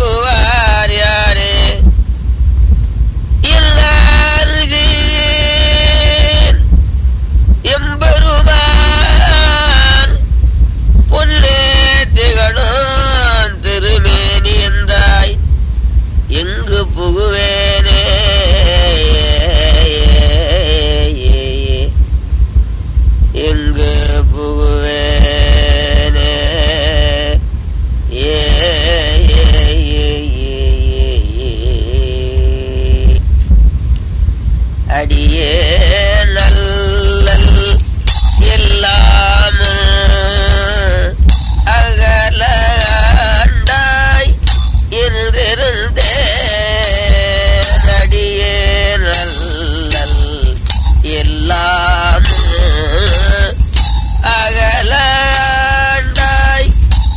விளங்குவார் யாரே எல்லாருக்கு எம்பெருமான் பொன்னே திகழும் திருமேனி எந்தாய் எங்கு புகுவேனே எங்கு புகுவேனே ஏ அடியே நல்லல் எல்லாம் அகல அண்டாய் இருந்தே அடியே நல்லல் எல்லாம் அகலாண்டாய்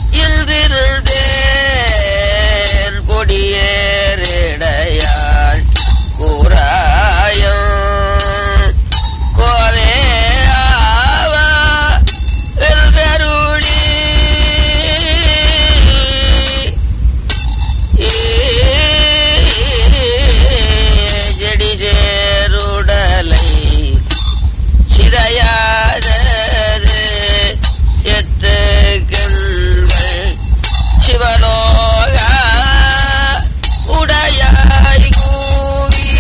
இருந்திருந்தேன் கொடியேறிடையாள் கூறாயம் கோவே ஆவா வெல்கருளி ஜடி சேருடலை சிதையாதது எத்துக்குங்கள் சிவலோகா உடையாய் கூவி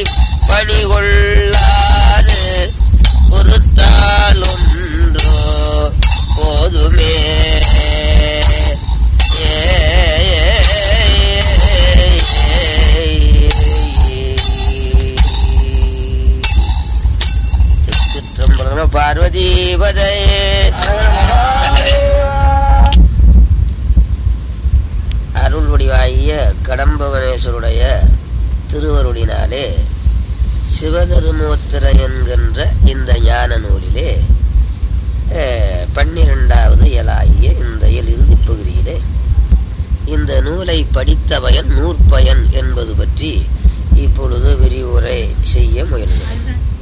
பணிகொள்ளாது பொறுத்தால் ஒன்றோ போதுமே சிற்றம்பலம் பார்வதிபதே அருள் வடிவாகிய கடம்பவனேஸ்வருடைய திருவருளினாலே சிவதருமோத்திர என்கின்ற இந்த ஞான நூலிலே அஹ், பன்னிரண்டாவது இயலாகிய இந்த இயல் இறுதிப் பகுதியிலே இந்த நூலை படித்த பயன் நூற்பயன் என்பது பற்றி இப்பொழுது விரிவுரை செய்ய முயல்கிறேன்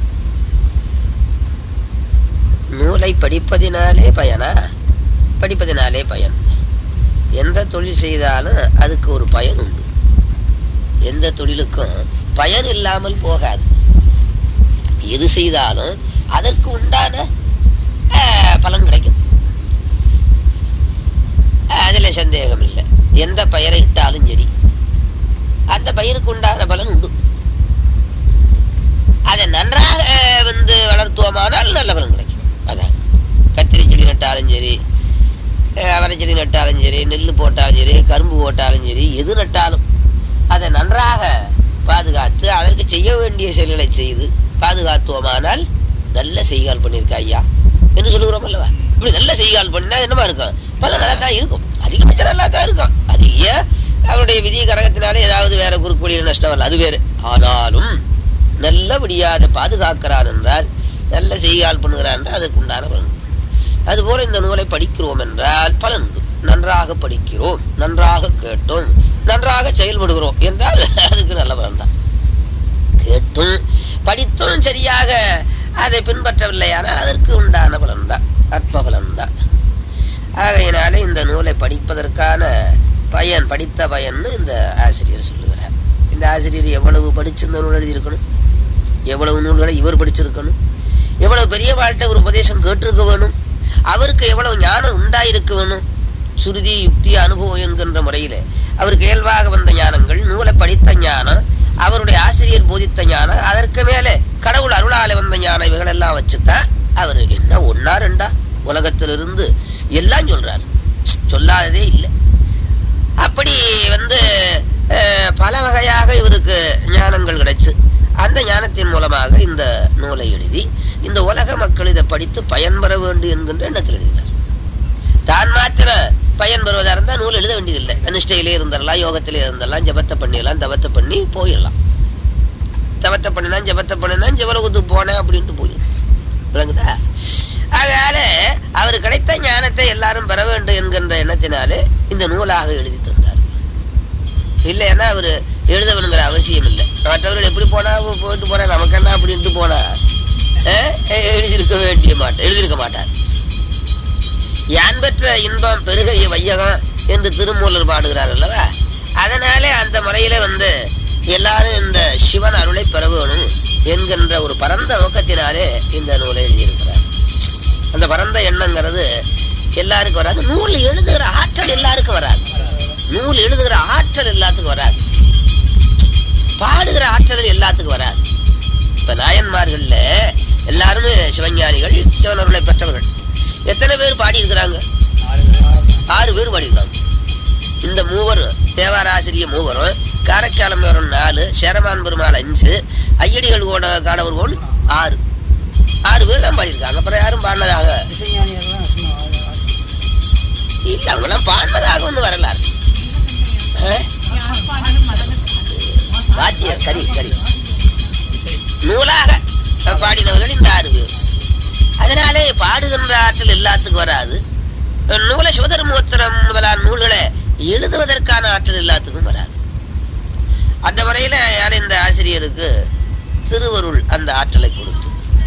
நூலை படிப்பதினாலே பயனா படிப்பதினாலே பயன் எந்த தொழில் செய்தாலும் அதுக்கு ஒரு பயன் உண்டு எந்த தொழிலுக்கும் பயன் இல்லாமல் போகாது எது செய்தாலும் அதற்கு உண்டான ஆஹ், பலன் கிடைக்கும் அதுல சந்தேகம் இல்லை எந்த பயிரை இட்டாலும் சரி அந்த பயிருக்கு உண்டான பலன் உண்டு அதை நன்றாக அஹ், வந்து வளர்த்துவோமானால் நல்ல பலன் கிடைக்கும் அதான் கத்திரி செடி நட்டாலும் சரி அஹ், அவரை செடி நட்டாலும் சரி நெல் போட்டாலும் சரி கரும்பு போட்டாலும் சரி எது நட்டாலும் அதை நன்றாக பாதுகாத்து அதற்கு செய்ய வேண்டிய செயல்களை செய்து பாதுகாத்துவோமானால் நல்ல செய்கால் பண்ணியிருக்கா ஐயா என்று சொல்லுகிறோம் அல்லவா இப்படி நல்ல செய்கால் பண்ணா என்னமா இருக்கும் பல நல்லா தான் இருக்கும் அதிகபட்சம் நல்லா தான் இருக்கும் அது ஏன் அவருடைய விதி கரகத்தினாலே ஏதாவது வேற குறுக்குவழியில் நஷ்டம் வரல அது வேறு ஆனாலும் நல்லபடியா அதை பாதுகாக்கிறான் என்றால் நல்ல செய்கால் பண்ணுகிறான் என்றால் அதற்கு உண்டான பலன் உண்டு. அதுபோல இந்த நூலை படிக்கிறோம் என்றால் பலன் உண்டு நன்றாக படிக்கிறோம் நன்றாக கேட்டோம் நன்றாக செயல்படுகிறோம் என்றால் அதுக்கு நல்ல பலன் தான் கேட்டும் படித்தும் சரியாக அதை பின்பற்றவில்லையானால் அதற்கு உண்டான பலன் தான் அற்ப பலன் தான் ஆகையினாலே இந்த நூலை படிப்பதற்கான பயன் படித்த பயன்னு இந்த ஆசிரியர் சொல்லுகிறார் இந்த ஆசிரியர் எவ்வளவு படிச்சு இந்த நூல் எழுதியிருக்கணும் எவ்வளவு நூல்களை இவர் படிச்சிருக்கணும் எவ்வளவு பெரிய வாழ்க்கை ஒரு உபதேசம் கேட்டிருக்க வேணும் அவருக்கு எவ்வளவு ஞானம் உண்டாயிருக்க வேணும் சுருதி யுக்தி அனுபவம் என்கின்ற முறையில அவருக்கு இயல்பாக வந்த ஞானங்கள் நூலை படித்த ஞானம் அவருடைய ஆசிரியர் போதித்த ஞானம் அதற்கு மேலே கடவுள் அருளாலே வந்த ஞானம் இவைகள் எல்லாம் வச்சுதான் அவர் என்ன ஒன்னா ரெண்டா உலகத்திலிருந்து எல்லாம் சொல்றார் சொல்லாததே இல்லை அப்படி வந்து அஹ், பல வகையாக இவருக்கு ஞானங்கள் கிடைச்சு அந்த ஞானத்தின் மூலமாக இந்த நூலை எழுதி இந்த உலக மக்கள் இதை படித்து பயன்பெற வேண்டும் என்கின்ற எண்ணத்தில் எழுதினார் தான் மாத்திர பயன் பெறுவதா இருந்தா நூல் எழுத வேண்டியதில்லை நிஷ்டையிலே இருந்துடலாம் யோகத்திலே இருந்துடலாம் ஜபத்தை பண்ணிடலாம் தவத்தை பண்ணி போயிடலாம் தவத்தை பண்ணினா ஜபத்தை பண்ணினா ஜபலகுத்துக்கு போனேன் அப்படின்ட்டு போயிடும் விளங்குதா அதனால அவர் கிடைத்த ஞானத்தை எல்லாரும் பெற வேண்டும் என்கின்ற எண்ணத்தினாலே இந்த நூலாக எழுதி தந்தார் இல்லைன்னா அவர் எழுத வேணுங்கிற அவசியம் இல்லை மற்றவர்கள் எப்படி போனா போ- போயிட்டு போறேன் நமக்கு என்ன அப்படின்ட்டு போனா அஹ், எழுதியிருக்க வேண்டிய மாட்டார் எழுதியிருக்க மாட்டார் யான் பெற்ற இன்பம் பெருகைய வையகம் என்று திருமூலர் பாடுகிறார் அல்லவா அதனாலே அந்த முறையில வந்து எல்லாரும் இந்த சிவன் அருளை பெற வேணும் என்கின்ற ஒரு பரந்த நோக்கத்தினாலே இந்த நூலை எழுதியிருக்கிறார் அந்த பரந்த எண்ணங்கிறது எல்லாருக்கும் வராது நூல் எழுதுகிற ஆற்றல் எல்லாருக்கும் வராது நூல் எழுதுகிற ஆற்றல் எல்லாத்துக்கும் வராது பாடுகிற ஆற்றல் எல்லாத்துக்கும் வராது இப்ப நாயன்மார்கள்ல எல்லாருமே சிவஞானிகள் சிவனருளை பெற்றவர்கள் எத்தனை பேர் பாடி இருக்கிறாங்க ஆறு பேர் பாடியிருக்காங்க இந்த மூவரும் தேவாராசிரிய மூவரும் காரைக்காலம் வரும் நாலு சேரமான் பெருமாள் அஞ்சு ஐயடிகள் கூட காணவர்கள் ஆறு ஆறு பேர் தான் பாடியிருக்காங்க அப்புறம் யாரும் பாடினதாக இசைஞானிகள்லாம் சும்மா இல்ல அவங்களாம் பாடினதாக ஒண்ணு வரலாறு ஆ? வாத்தியம் சரி சரி நூலாக பாடினவர்கள் இந்த ஆறு பேர் அதனாலே பாடுகின்ற ஆற்றல் எல்லாத்துக்கும் வராது நூலை சிவதர்மோத்தரம் முதலான நூல்களை எழுதுவதற்கான ஆற்றல் எல்லாத்துக்கும் வராது அந்த முறையில யார் இந்த ஆசிரியருக்கு திருவருள் அந்த ஆற்றலை கொடுத்து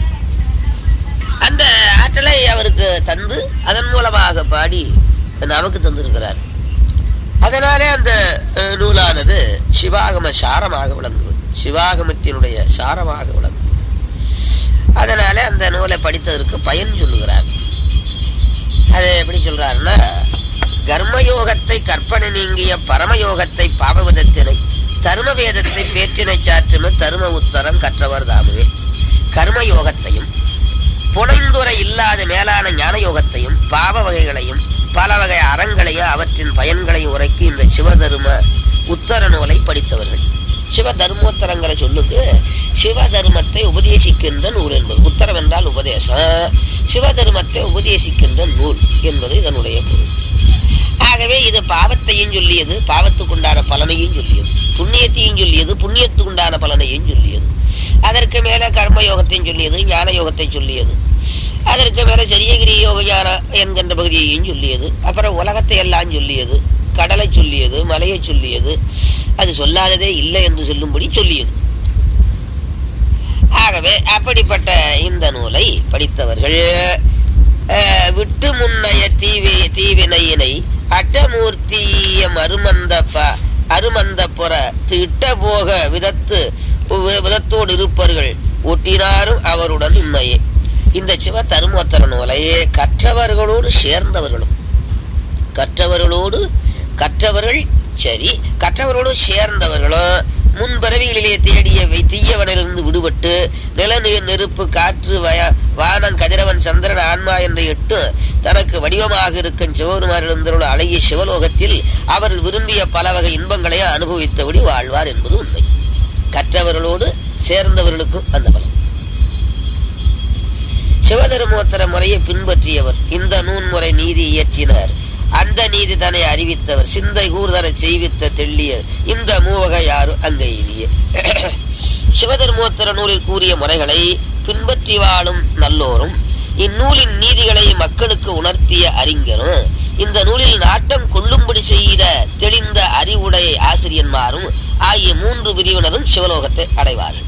அந்த ஆற்றலை அவருக்கு தந்து அதன் மூலமாக பாடி நமக்கு தந்திருக்கிறார் அதனாலே அந்த அஹ், நூலானது சிவாகம சாரமாக விளங்குவது சிவாகமத்தினுடைய சாரமாக விளங்குவது அதனாலே அந்த நூலை படித்ததற்கு பயன் சொல்லுகிறார் அது எப்படி சொல்றாருன்னா கர்மயோகத்தை கற்பனை நீங்கிய பரமயோகத்தை பாவவிதத்தினை தர்ம வேதத்தை பேற்றினை சாற்றும தரும உத்தரம் கற்றவர் தாமுவே கர்மயோகத்தையும் புனைந்துரை இல்லாத மேலான ஞான யோகத்தையும் பாவ வகைகளையும் பல வகை அறங்களையும் அவற்றின் பயன்களையும் உரைக்கு இந்த சிவதர்ம உத்தர நூலை படித்தவர்கள் சிவ தர்மோத்தரங்களை சொல்லுக்கு சிவ தர்மத்தை உபதேசிக்கின்ற நூல் என்பது உத்தரம் என்றால் உபதேசம் சிவ தர்மத்தை உபதேசிக்கின்ற நூல் என்பது இதனுடைய பொருள் ஆகவே இது பாவத்தையும் சொல்லியது பாவத்துக்குண்டான பலனையும் சொல்லியது புண்ணியத்தையும் சொல்லியது புண்ணியத்துக்குண்டான பலனையும் சொல்லியது அதற்கு மேல கர்ம யோகத்தையும் சொல்லியது ஞான யோகத்தை சொல்லியது அதற்கு மேல சரியகிரி யோக ஞான என்கின்ற பகுதியையும் சொல்லியது அப்புறம் உலகத்தை எல்லாம் சொல்லியது கடலை சொல்லியது மலையை சொல்லியது அது சொல்லாததே இல்லை என்று சொல்லும்படி சொல்லியது ஆகவே அப்படிப்பட்ட இந்த நூலை படித்தவர்கள் அஹ், விட்டு முன்னைய தீவி தீவினையினை அட்டமூர்த்திய மருமந்த ப- அருமந்த புற திட்ட போக விதத்து வி- விதத்தோடு இருப்பர்கள் ஒட்டினாரும் அவருடன் உண்மையே இந்த சிவ தருமோத்தர நூலை கற்றவர்களோடு சேர்ந்தவர்களும் கற்றவர்களோடு கற்றவர்கள் சரி கற்றவர்களோடு சேர்ந்தவர்களும் முன்பிறவிகளிலே தேடிய வை- தீயவனிலிருந்து விடுபட்டு நிலநீர் நெருப்பு காற்று வய வானம் கதிரவன் சந்திரன் ஆன்மா என்ற எட்டு தனக்கு வடிவமாக இருக்கும் சிவபெருமானிலிருந்துள்ள அழகிய சிவலோகத்தில் அவர்கள் விரும்பிய பல வகை இன்பங்களை அனுபவித்தபடி வாழ்வார் என்பது உண்மை கற்றவர்களோடு சேர்ந்தவர்களுக்கும் அந்த பலம் சிவதர்மோத்தர முறையை பின்பற்றியவர் இந்த நூன்முறை நீதி இயற்றினார் அந்த நீதி தன்னை அறிவித்தவர் சிந்தை கூர்தரச் செய்வித்த தெள்ளியர் இந்த மூவகை யாரும் அங்க எய்திய சிவதர்மோத்தர நூலில் கூறிய முறைகளை பின்பற்றி வாழும் நல்லோரும் இந்நூலின் நீதிகளை மக்களுக்கு உணர்த்திய அறிஞரும் இந்த நூலில் நாட்டம் கொள்ளும்படி செய்த தெளிந்த அறிவுடை ஆசிரியன்மாரும் ஆகிய மூன்று பிரிவினரும் சிவலோகத்தை அடைவார்கள்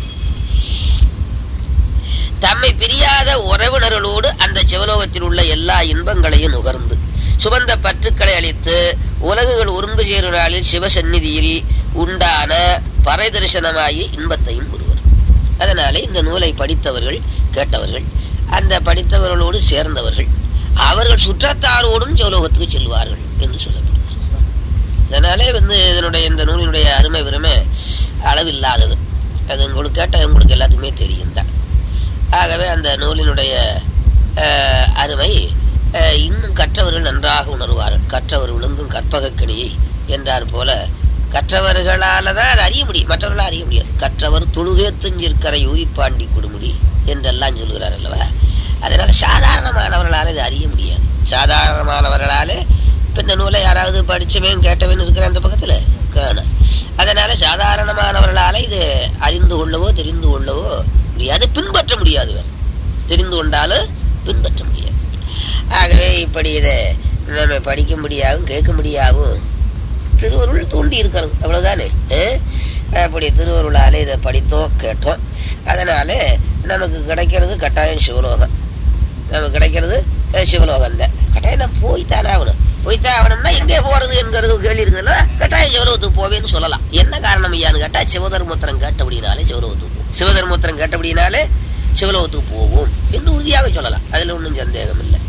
தம்மை பிரியாத உறவினர்களோடு அந்த சிவலோகத்தில் உள்ள எல்லா இன்பங்களையும் நுகர்ந்து சுமந்த பற்றுக்களை அளித்து உலகுகள் ஒருங்கு சேரும் நாளில் சிவசந்நிதியில் உண்டான பறை தரிசனமாகிய இன்பத்தையும் பெறுவர் அதனாலே இந்த நூலை படித்தவர்கள் கேட்டவர்கள் அந்த படித்தவர்களோடு சேர்ந்தவர்கள் அவர்கள் சுற்றத்தாரோடும் சிவலோகத்துக்கு செல்வார்கள் என்று சொல்லப்படுகிறது அதனாலே வந்து இதனுடைய இந்த நூலினுடைய அருமை பெருமை அளவில்லாதது அது உங்களுக்கு கேட்ட உங்களுக்கு எல்லாத்துக்குமே தெரியும் தான் ஆகவே அந்த நூலினுடைய அஹ், அருமை அஹ், இன்னும் கற்றவர்கள் நன்றாக உணர்வார்கள் கற்றவர் விழுங்கும் கற்பகக்கணியை என்றார் போல கற்றவர்களால தான் அதை அறிய முடியும் மற்றவர்களால் அறிய முடியாது கற்றவர் துணுகேத்துஞ்சிற்கரை ஊயிப்பாண்டி கொடுமுடி என்றெல்லாம் சொல்கிறார் அல்லவா அதனால சாதாரணமானவர்களால் இதை அறிய முடியாது சாதாரணமானவர்களாலே இப்ப இந்த நூலை யாராவது படிச்சவன் கேட்டவன் இருக்கிற அந்த பக்கத்துல காணும் அதனால சாதாரணமானவர்களால இது அறிந்து கொள்ளவோ தெரிந்து கொள்ளவோ முடியாது பின்பற்ற முடியாது வேற தெரிந்து கொண்டாலும் பின்பற்ற முடியாது ஆகவே இப்படி இதை நம்ம படிக்கும்படியாகவும் கேட்கும்படியாகவும் திருவருள் தூண்டி இருக்கிறது அவ்வளவுதானே அஹ்? அப்படி திருவருளாலே இதை படித்தோம் கேட்டோம் அதனால நமக்கு கிடைக்கிறது கட்டாயம் சிவலோகம் நமக்கு கிடைக்கிறது அஹ், சிவலோகம் தான் கட்டாயம் நான் போய் தானே ஆகணும் போய்த்தான் ஆகணும்னா எங்கே போறது என்கிறது கேள்வி இருக்குதுல்ல கட்டாயம் சிவலோகத்துக்கு போவேன்னு சொல்லலாம் என்ன காரணம் ஐயான்னு கேட்டா சிவதர்மோத்திரம் கேட்டபடினாலே சிவலோகத்துக்கு போவோம் சிவதர்மோத்திரம் கேட்டபடினாலே சிவலோகத்துக்கு போவோம் என்று உறுதியாக சொல்லலாம் அதுல ஒன்றும் சந்தேகம் இல்லை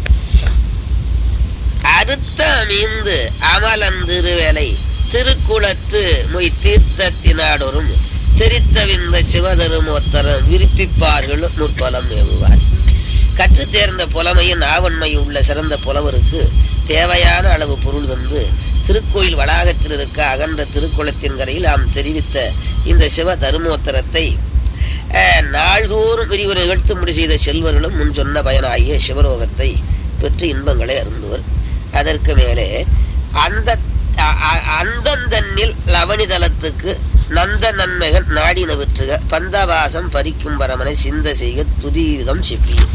அடுத்த மீந்து அமலன் திருவேலை திருக்குளத்து மொய் தீர்த்தத்தினாடொரும் தெரித்தவிந்த சிவதருமோத்தரம் விருப்பிப்பார்கள் முற்பலம் மேவுவார் கற்று தேர்ந்த புலமையும் ஆவன்மையும் உள்ள சிறந்த புலவருக்கு தேவையான அளவு பொருள் தந்து திருக்கோயில் வளாகத்தில் இருக்க அகன்ற திருக்குளத்தின் கரையில் நாம் தெரிவித்த இந்த சிவ தருமோத்தரத்தை அஹ், நாள்தோறும் விரிவுரை நிகழ்த்து முடி செய்த செல்வர்களும் முன் சொன்ன பயனாகிய சிவலோகத்தை பெற்று இன்பங்களை அருந்துவர் அதற்கு மேலே அந்த அ- அ- அந்தந்தன்னில் லவனிதலத்துக்கு நந்த நன்மைகள் நாடின விற்றுக பந்தவாசம் பறிக்கும் பரமனை சிந்த செய்க துதீவிதம் செப்பியும்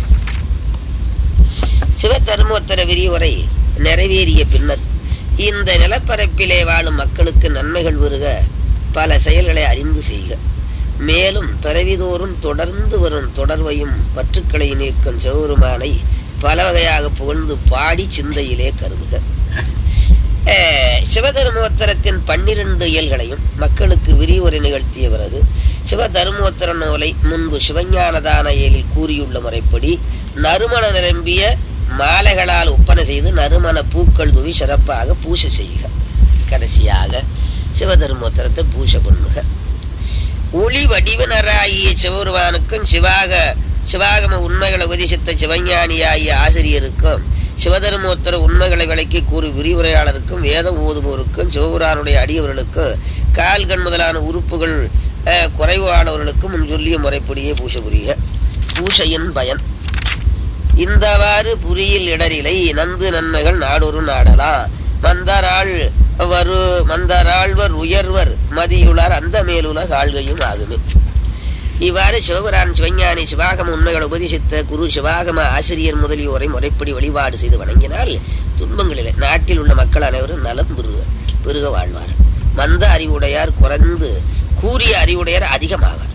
சிவதர்மோத்தர விரிவுரை நிறைவேறிய பின்னர் இந்த நிலப்பரப்பிலே வாழும் மக்களுக்கு நன்மைகள் வருக பல செயல்களை அறிந்து செய்க மேலும் பிறவிதோறும் தொடர்ந்து வரும் தொடர்வையும் பற்றுக்களை நீக்கும் சிவபெருமானை பல வகையாக புகழ்ந்து பாடி சிந்தையிலே கருதுக அஹ், சிவதர்மோத்தரத்தின் பன்னிரண்டு இயல்களையும் மக்களுக்கு விரிவுரை நிகழ்த்திய பிறகு சிவதர்மோத்தர நூலை முன்பு சிவஞானதான இயலில் கூறியுள்ள முறைப்படி நறுமண நிரம்பிய மாலைகளால் ஒப்பனை செய்து நறுமண பூக்கள் தூவி சிறப்பாக பூசை செய்க கடைசியாக சிவதர்மோத்தரத்தை பூசை பண்ணுக ஒளி வடிவனராகிய சிவபெருமானுக்கும் சிவாக சிவாகம உண்மைகளை உபதேசித்த சிவஞானியாகிய ஆசிரியருக்கும் சிவதர்மோத்தர உண்மைகளை விளக்கி கூறி விரிவுரையாளருக்கும் வேதம் ஓதுபவருக்கும் சிவபுரானுடைய அடியவர்களுக்கும் கால்கண் முதலான உறுப்புகள் அஹ், குறைவானவர்களுக்கும் முன் சொல்லிய முறைப்படியே பூசை புரிய பூசையின் பயன் இந்தவாறு புரியில் இடரிலை நந்து நன்மைகள் நாடொரு நாடலாம் மந்தராள் வரு மந்தராழ்வர் உயர்வர் மதியுளார் அந்த மேலுலக ஆள்கையும் ஆகுமே இவ்வாறு சிவபுரான் சிவஞானி சிவாகம உண்மைகளை உபதேசித்த குரு சிவாகம ஆசிரியர் முதலியோரை முறைப்படி வழிபாடு செய்து வணங்கினால் துன்பங்களிலே நாட்டில் உள்ள மக்கள் அனைவரும் நலம் பெருக பெருக வாழ்வார் மந்த அறிவுடையார் குறைந்து கூறிய அறிவுடையார் அதிகமாவார்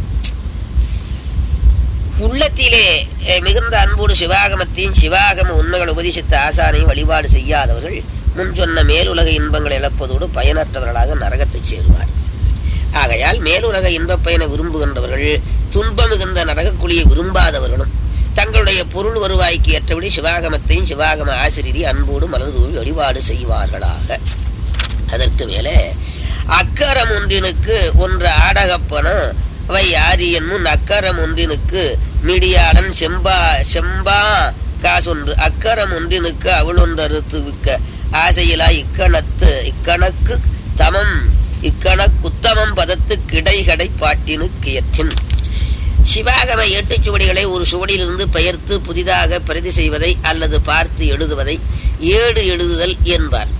உள்ளத்திலே அஹ், மிகுந்த அன்போடு சிவாகமத்தையும் சிவாகம உண்மைகள் உபதேசித்த ஆசானையும் வழிபாடு செய்யாதவர்கள் முன் சொன்ன மேலுலக இன்பங்களை இழப்பதோடு பயனற்றவர்களாக நரகத்தை சேருவார் ஆகையால் மேலுலக இன்பப் பயனை விரும்புகின்றவர்கள் துன்பம் மிகுந்த நரகக்குழியை விரும்பாதவர்களும் தங்களுடைய பொருள் வருவாய்க்கு ஏற்றபடி சிவாகமத்தையும் சிவாகம ஆசிரியரை அன்போடு மலர்தூவி வழிபாடு செய்வார்களாக அதற்கு மேலே அக்கரம் ஒன்றினுக்கு ஒன்று ஆடகப்பனும் அவை ஆரியன் முன் அக்கரம் ஒன்றினுக்கு மிடியாளன் செம்பா செம்பா காசொன்று அக்கரம் ஒன்றினுக்கு அவள் ஒன்று அறுத்து விக்க ஆசையிலா இக்கணத்து இக்கணக்கு தமம் இக்கணக்குத்தமம் பதத்து கிடைகடை பாட்டினு கியற்றின் சிவாகம எட்டு சுவடிகளை ஒரு சுவடியிலிருந்து பெயர்த்து புதிதாக பிரதி செய்வதை அல்லது பார்த்து எழுதுவதை ஏடு எழுதுதல் என்பார்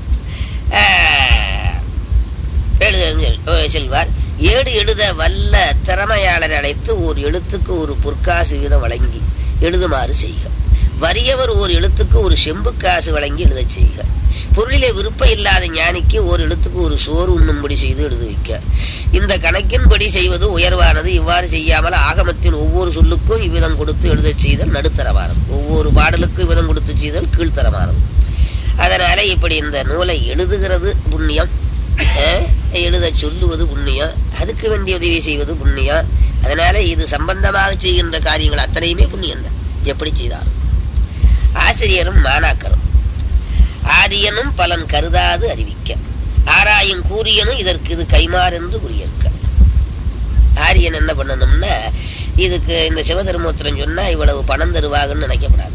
ஆஹ், எழுதுங்கள் செல்வார் ஏடு எழுத வல்ல திறமையாளரை அழைத்து ஓர் எழுத்துக்கு ஒரு பொற்காசு வீதம் வழங்கி எழுதுமாறு செய்க வறியவர் ஓர் எழுத்துக்கு ஒரு செம்பு காசு வழங்கி எழுதச் செய்க பொருளிலே விருப்பம் இல்லாத ஞானிக்கு ஒரு எழுத்துக்கு ஒரு சோறு உண்ணும்படி செய்து எழுத வைக்க இந்த கணக்கின்படி செய்வது உயர்வானது இவ்வாறு செய்யாமல் ஆகமத்தின் ஒவ்வொரு சொல்லுக்கும் இவ்விதம் கொடுத்து எழுதச் செய்தல் நடுத்தரமானது ஒவ்வொரு பாடலுக்கும் இவ்விதம் கொடுத்து செய்தல் கீழ்த்தரமானது அதனால இப்படி இந்த நூலை எழுதுகிறது புண்ணியம் அஹ், எழுத சொல்லுவது புண்ணியம் அதுக்கு வேண்டிய உதவி செய்வது புண்ணியம் அதனால இது சம்பந்தமாக செய்கின்ற காரியங்கள் அத்தனையுமே புண்ணியம் தான் எப்படி செய்தாலும் ஆசிரியரும் மாணாக்கரும் ஆரியனும் பலன் கருதாது அறிவிக்க ஆராயும் கூறியனும் இதற்கு இது கைமாறு என்று குறியிருக்க ஆரியன் என்ன பண்ணணும்னா இதுக்கு இந்த சிவதர்மோத்திரம் சொன்னா இவ்வளவு பணம் தருவாங்கன்னு நினைக்கப்படாது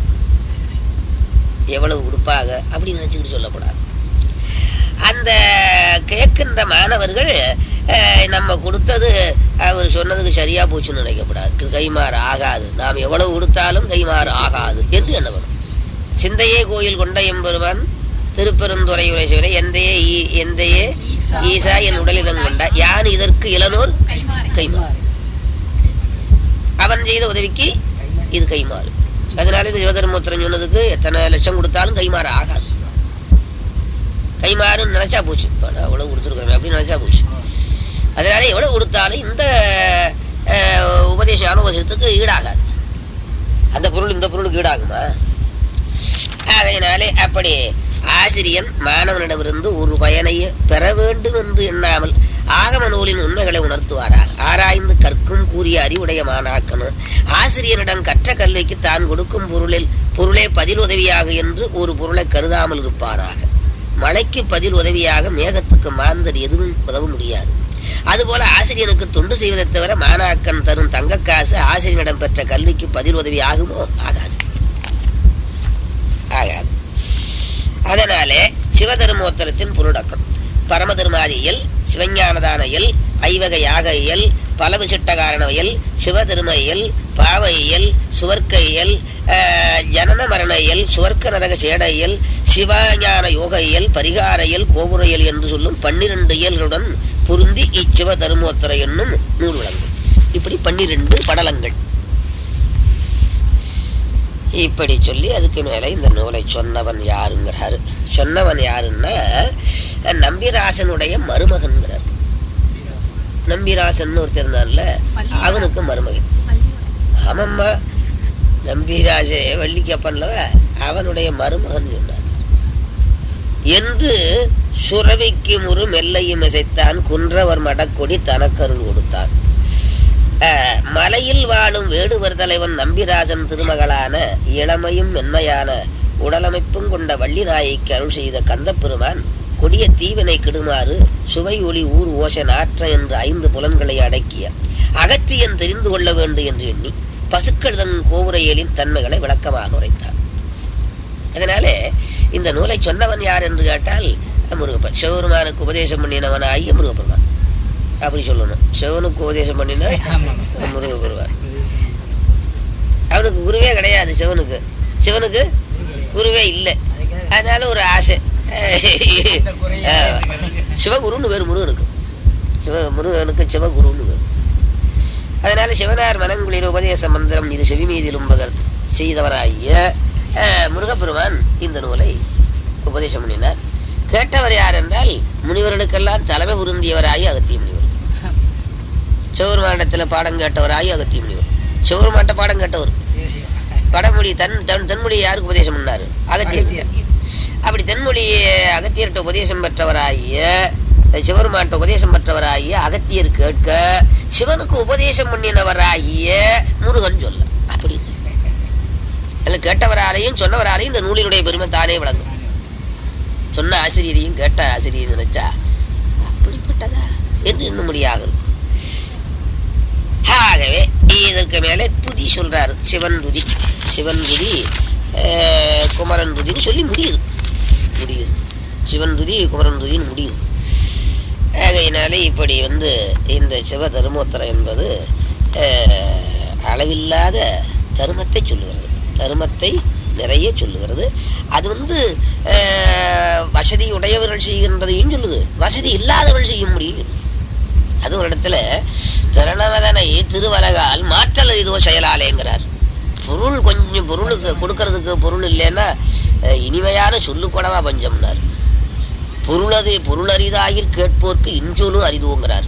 எவ்வளவு கொடுப்பாங்க அப்படின்னு நினைச்சுக்கிட்டு சொல்லக்கூடாது அந்த கேட்கின்ற மாணவர்கள் அஹ், நம்ம கொடுத்தது அவர் சொன்னதுக்கு சரியா போச்சுன்னு நினைக்கப்படாது கைமாறு ஆகாது நாம் எவ்வளவு கொடுத்தாலும் கைமாறு ஆகாது என்று எண்ணப்படும் சிந்தையே கோயில் கொண்ட எம்பெருமான் திருப்பெருந்துறை உரைசுவரை எந்தையே ஈ- எந்தையே ஈசா என் உடலிடம் கொண்ட யான் இதற்கு இளனோர் கைமாறு அவன் செய்த உதவிக்கு இது கைமாறு அதனால இது சிவதர்மோத்திரம் சொன்னதுக்கு எத்தனை லட்சம் கொடுத்தாலும் கைமாறு ஆகாது கைமாறுன்னு நினைச்சா போச்சு பணம் அவ்வளவு கொடுத்துருக்கோம் அப்படின்னு நினைச்சா போச்சு அதனால எவ்வளவு கொடுத்தாலும் இந்த அஹ், உபதேச அனுபவத்துக்கு ஈடாகாது அந்த பொருள் இந்த பொருளுக்கு ஈடாகுமா அதனாலே அப்படி ஆசிரியன் மாணவனிடமிருந்து ஒரு பயனை பெற வேண்டும் என்று எண்ணாமல் ஆகம நூலின் உண்மைகளை உணர்த்துவாராக ஆராய்ந்து கற்கும் கூறிய அறிவுடைய மாணாக்கனும் ஆசிரியரிடம் கற்ற கல்விக்கு தான் கொடுக்கும் பொருளில் பொருளே பதில் உதவியாக என்று ஒரு பொருளை கருதாமல் இருப்பாராக மழைக்கு பதில் உதவியாக மேகத்துக்கு மாந்தர் எதுவும் உதவ முடியாது அதுபோல ஆசிரியனுக்கு தொண்டு செய்வதை தவிர மாணாக்கன் தரும் தங்க காசு ஆசிரியனிடம் பெற்ற கல்விக்கு பதில் உதவி ஆகுமோ ஆகாது ஆகாது அதனாலே சிவதர்மோத்தரத்தின் பொருடக்கம் பரமதர்மாதியல் சிவஞானதான இயல் ஐவக யாக இயல் பலவிசிட்ட காரண இயல் சிவதர்ம இயல் பாவ இயல் சுவர்க்க இயல் ஆஹ், ஜனன மரண இயல் சுவர்க்க நரக சேட இயல் சிவஞான யோக இயல் பரிகார இயல் கோபுர இயல் என்று சொல்லும் பன்னிரண்டு இயல்களுடன் பொருந்தி இச்சிவ தர்மோத்தர என்னும் நூல் விளங்கும் இப்படி பன்னிரண்டு படலங்கள் இப்படி சொல்லி அதுக்கு மேல இந்த நூலை சொன்னவன் யாருங்கிறாரு சொன்னவன் யாருன்னா நம்பிராசனுடைய மருமகன்கிறார் நம்பிராசன் ஒருத்தர் இருந்தார்ல அவனுக்கு மருமகன் ஆமாம்மா நம்பிராஜ வள்ளிக்கப்பன்லவ அவனுடைய மருமகன் சொன்னார் என்று சுரவிக்கு முறு மெல்லையும் இசைத்தான் குன்றவர் மடக்கொடி தனக்கருள் கொடுத்தான் அஹ், மலையில் வாழும் வேடுவர் தலைவன் நம்பிராஜன் திருமகளான இளமையும் மென்மையான உடலமைப்பும் கொண்ட வள்ளி நாயைக்கு அருள் செய்த கந்தப்பெருமான் கொடிய தீவினை கெடுமாறு சுவை ஒளி ஊர் ஓச நாற்ற என்ற ஐந்து புலன்களை அடக்கிய அகத்தியன் தெரிந்து கொள்ள வேண்டும் என்று எண்ணி பசுக்கள் தன் கோவுரையலின் தன்மைகளை விளக்கமாக உரைத்தான் அதனாலே இந்த நூலை சொன்னவன் யார் என்று கேட்டால் முருகப்பன் சிவபெருமானுக்கு உபதேசம் பண்ணினவன் ஆகிய முருகப்பெருமான் அப்படி சொல்லணும் சிவனுக்கு உபதேசம் பண்ணின முருகப்பெருமான் அவனுக்கு குருவே கிடையாது சிவனுக்கு சிவனுக்கு குருவே இல்லை அதனால ஒரு ஆசை அஹ், சிவகுருன்னு பேர் முருகனுக்கு சிவ முருகனுக்கு சிவகுருன்னு பேர் அதனால சிவனார் மனங்குளிர் உபதேச மந்திரம் இது செவிமீதிலும் பகர் செய்தவராகிய அஹ், முருகப்பெருமான் இந்த நூலை உபதேசம் பண்ணினார் கேட்டவர் யார் என்றால் முனிவர்களுக்கெல்லாம் தலைமை உருந்தியவராகி அகத்திய முனிவர் சிவபெருமானிடத்தில் பாடம் கேட்டவராகி அகத்திய முனிவர் சிவபெருமான்ட்ட பாடம் கேட்டவர் வடமொழி தன் தன் தென்மொழி யாருக்கு உபதேசம் பண்ணாரு அகத்தியர் அப்படி தென்மொழி அகத்தியர்கிட்ட உபதேசம் பெற்றவராகிய சிவருமான்ட்ட உபதேசம் பெற்றவராகிய அகத்தியர் கேட்க சிவனுக்கு உபதேசம் பண்ணினவராகிய முருகன் சொல்ல அப்படின்னு அல்ல கேட்டவராலையும் சொன்னவராலையும் இந்த நூலினுடைய பெருமை தானே விளங்கும் சொன்ன ஆசிரியரையும் கேட்ட ஆசிரியர் நினைச்சா அப்படிப்பட்டதா என்று இன்னும் முடியாக இருக்கும் ஆகவே இதற்கு மேலே துதி சொல்றாரு சிவன் துதி சிவன் துதி அஹ், குமரன் துதின்னு சொல்லி முடியுது முடியுது சிவன் துதி குமரன் துதின்னு முடியுது ஆகையினாலே இப்படி வந்து இந்த சிவ தருமோத்தரம் என்பது அஹ், அளவில்லாத தருமத்தை சொல்லுகிறது தருமத்தை நிறைய சொல்லுகிறது அது வந்து அஹ், வசதி உடையவர்கள் செய்கின்றதையும் சொல்லுது வசதி இல்லாதவர்கள் செய்ய முடியும் அது ஒரு இடத்துல திறனவதனை திருவலகால் மாற்றல் இதோ செயலாலேங்கிறார் பொருள் கொஞ்சம் பொருளுக்கு கொடுக்கறதுக்கு பொருள் இல்லைன்னா அஹ், இனிமையான சொல்லு கூடவா பஞ்சம்னார் பொருளது பொருளரிதாயிர் கேட்போர்க்கு இஞ்சொலும் அறிதுவோங்கிறார்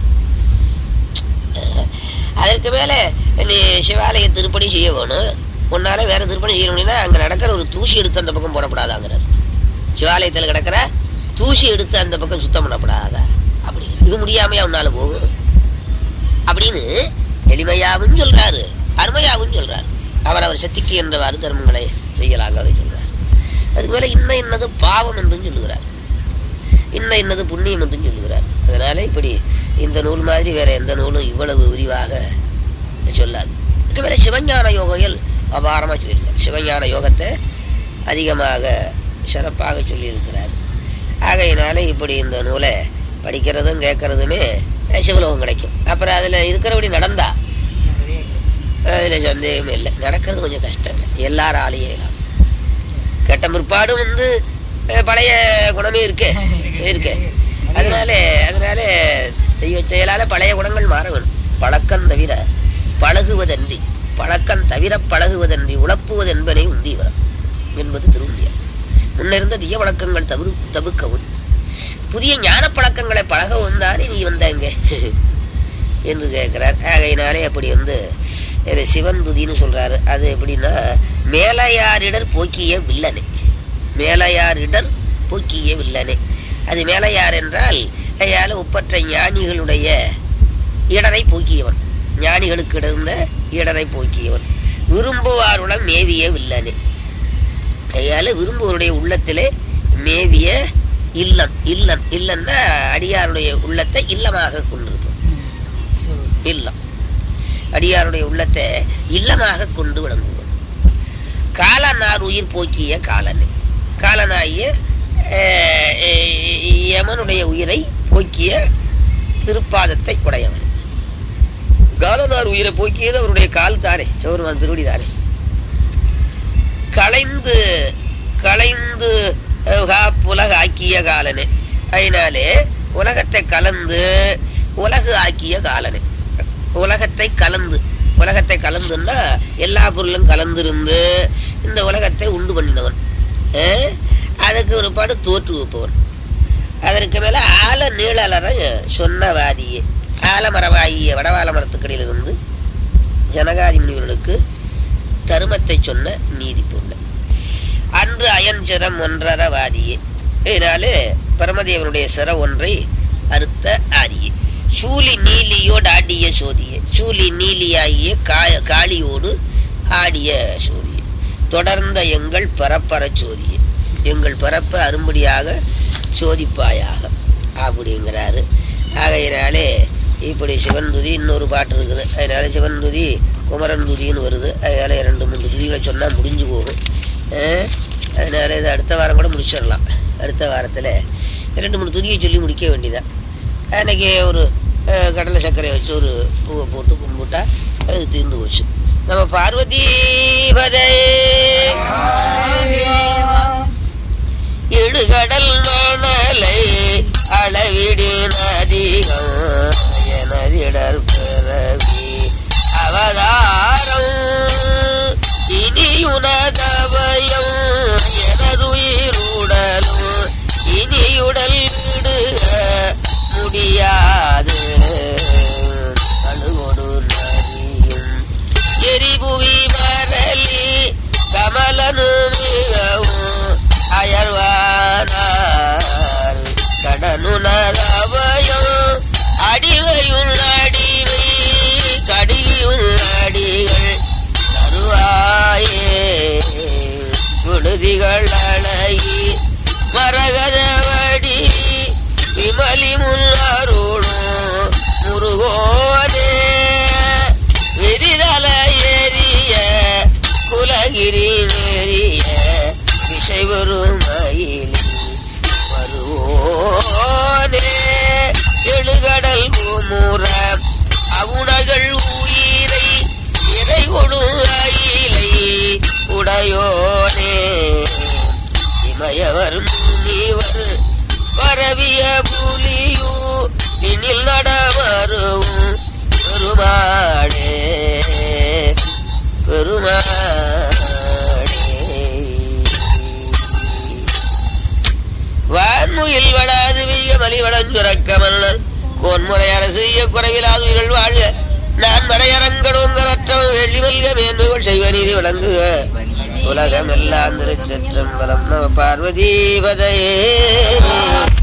அஹ், அதற்கு மேல நீ சிவாலய திருப்பணி செய்ய வேணும் உன்னால வேற திருப்பணி செய்யணும்னா அங்க நடக்கிற ஒரு தூசி எடுத்து அந்த பக்கம் போடப்படாதாங்கிறார் சிவாலயத்தில் கிடக்கிற தூசி எடுத்து அந்த பக்கம் சுத்தம் பண்ணப்படாதா அப்படி இது முடியாமையா உன்னால போகும் அப்படின்னு எளிமையாவும் சொல்றாரு அருமையாவும் சொல்றாரு அவர் அவர் சக்திக்கு என்றவாறு தர்மங்களை செய்யலாங்க அதை சொல்றார் அதுக்கு மேல இன்ன இன்னது பாவம் என்றும் சொல்லுகிறார் இன்ன இன்னது புண்ணியம் என்றும் சொல்லுகிறார் அதனால இப்படி இந்த நூல் மாதிரி வேற எந்த நூலும் இவ்வளவு விரிவாக சொல்லாது இதுக்கு மேல சிவஞான யோகையில் அபாரமா சொல்லியிருக்கார் சிவஞான யோகத்தை அதிகமாக சிறப்பாக சொல்லியிருக்கிறார் ஆகையினால இப்படி இந்த நூலை படிக்கிறதும் கேட்கறதுமே அஹ், சிவலோகம் கிடைக்கும் அப்புறம் அதுல இருக்கிறபடி நடந்தா அதுல சந்தேகமே இல்லை நடக்கிறது கொஞ்சம் கஷ்டம் எல்லாராலையும் இயலாது. கேட்ட பிற்பாடும் வந்து அஹ், பழைய குணமே இருக்கே இருக்கே அதனால அதனால தெய்வ செயலால பழைய குணங்கள் மாற வேணும் பழக்கம் தவிர பழகுவதன்றி பழக்கம் தவிர பழகுவதன்றி உழப்புவது என்பனை உந்தி வரும் என்பது திருந்தியா முன்னிருந்த தீய வழக்கங்கள் தவிர தவிர்க்கவும் புதிய ஞான பழக்கங்களை பழகவும் தானே நீ வந்தாங்க என்று கேட்கிறார் ஆகையினாலே அப்படி வந்து இது சிவன் துதின்னு சொல்றாரு அது எப்படின்னா மேலையாரிடர் போக்கிய வில்லனை மேலையாரிடர் போக்கிய வில்லனே அது மேலே யார் என்றால் அயால ஒப்பற்ற ஞானிகளுடைய இடரை போக்கியவன் ஞானிகளுக்கு இருந்த இடரை போக்கியவன் விரும்புவாருடன் மேவிய வில்லனே அயால விரும்புவருடைய உள்ளத்திலே மேவிய இல்லம் இல்லம் இல்லன்னா அடியாருடைய உள்ளத்தை இல்லமாக கொண்டிருப்போம் சரி இல்லம் அடியாருடைய உள்ளத்தை இல்லமாக கொண்டு விளங்குவோம் காலனார் உயிர் போக்கிய காலன் காலனாகிய அஹ், அஹ், யமனுடைய உயிரை போக்கிய திருப்பாதத்தை உடையவர் காலனார் உயிரை போக்கியது அவருடைய கால் தானே சௌர்மான் திருவடி தானே களைந்து களைந்து அஹ், காப்புலக ஆக்கிய காலனே அதனாலே உலகத்தை கலந்து உலகு ஆக்கிய காலனே உலகத்தை கலந்து உலகத்தை கலந்துன்னா எல்லா பொருளும் கலந்திருந்து இந்த உலகத்தை உண்டு பண்ணினவன் அஹ், அதுக்கு ஒரு பாடு தோற்று வைப்பவன் அதற்கு மேல ஆல நீளலர சொன்னவாதியே ஆலமரவாகிய வடவால மரத்துக்கடியிலிருந்து ஜனகாதி முனிவர்களுக்கு தருமத்தை சொன்ன நீதி பொருள் அன்று அயன்சிரம் ஒன்றர வாதியே இதனாலே பரமதேவனுடைய சிர ஒன்றை அறுத்த ஆரியே சூலி நீலியோடு ஆடிய சோதியே சூலி நீலியாகிய கா- காளியோடு ஆடிய சோதியே தொடர்ந்த எங்கள் பரப்பர சோதியே எங்கள் பரப்ப அரும்படியாக சோதிப்பாயாக அப்படிங்கிறாரு ஆகையினாலே இப்படி சிவன் துதி இன்னொரு பாட்டு இருக்குது அதனால சிவன் துதி குமரன் துதின்னு வருது அதனால ரெண்டு மூணு துதிகளை சொன்னால் முடிஞ்சு போகும் அஹ் அதனால இது அடுத்த வாரம் கூட முடிச்சிடலாம் அடுத்த வாரத்தில் ரெண்டு மூணு துதியை சொல்லி முடிக்க வேண்டியதான் அன்னைக்கு ஒரு அஹ், கடலை சர்க்கரை வச்சு ஒரு பூவை போட்டு கும்பிட்டா அது தீர்ந்து போச்சு நம்ம பார்வதி பதே இடுகடல் மணலை அளவிடு நதிகம் எனதிடர் பிறவி அவதாரம் இனியுனதவயம் எனதுயிருடலும் இனியுடல் விடுக முடியாது அழுகொடு நரியும் எரிபுவி மரளி கமலனு மிகவும் அயர்வானார் கடனுணரவயம் அடிமையுள் அடிமை கடியுள் அடிகள் தருவாயே விடுதிகள் அழகி மரகதவடி விமலி முன்னருளும் முருகோனே விரிதல எரிய குலகிரி நெறிய விஷை வரும் மயிலி வருவோனே எழுகடல் குமுற அவுணர்கள் உயிரை இறை கொடு அயிலை உடையோனே இமயவர் முனிவர் பரவிய புலியூ இனில் நடமருவும் பெருமாடே பெருமாடே வான்முயில் வளாது வெய்ய மலி வளஞ்சுரக்க மன்னன் கோன்முறை அரசிய குறைவிலாது உயிர்கள் வாழ்க நான் மறையரங்கடோங்கரற்றம் வெள்ளி மல்க மேன்மைகள் செய்வ நீதி விளங்குக உலகம் எல்லாம் திருச்சற்றம்பலம் நம பார்வதி பதையே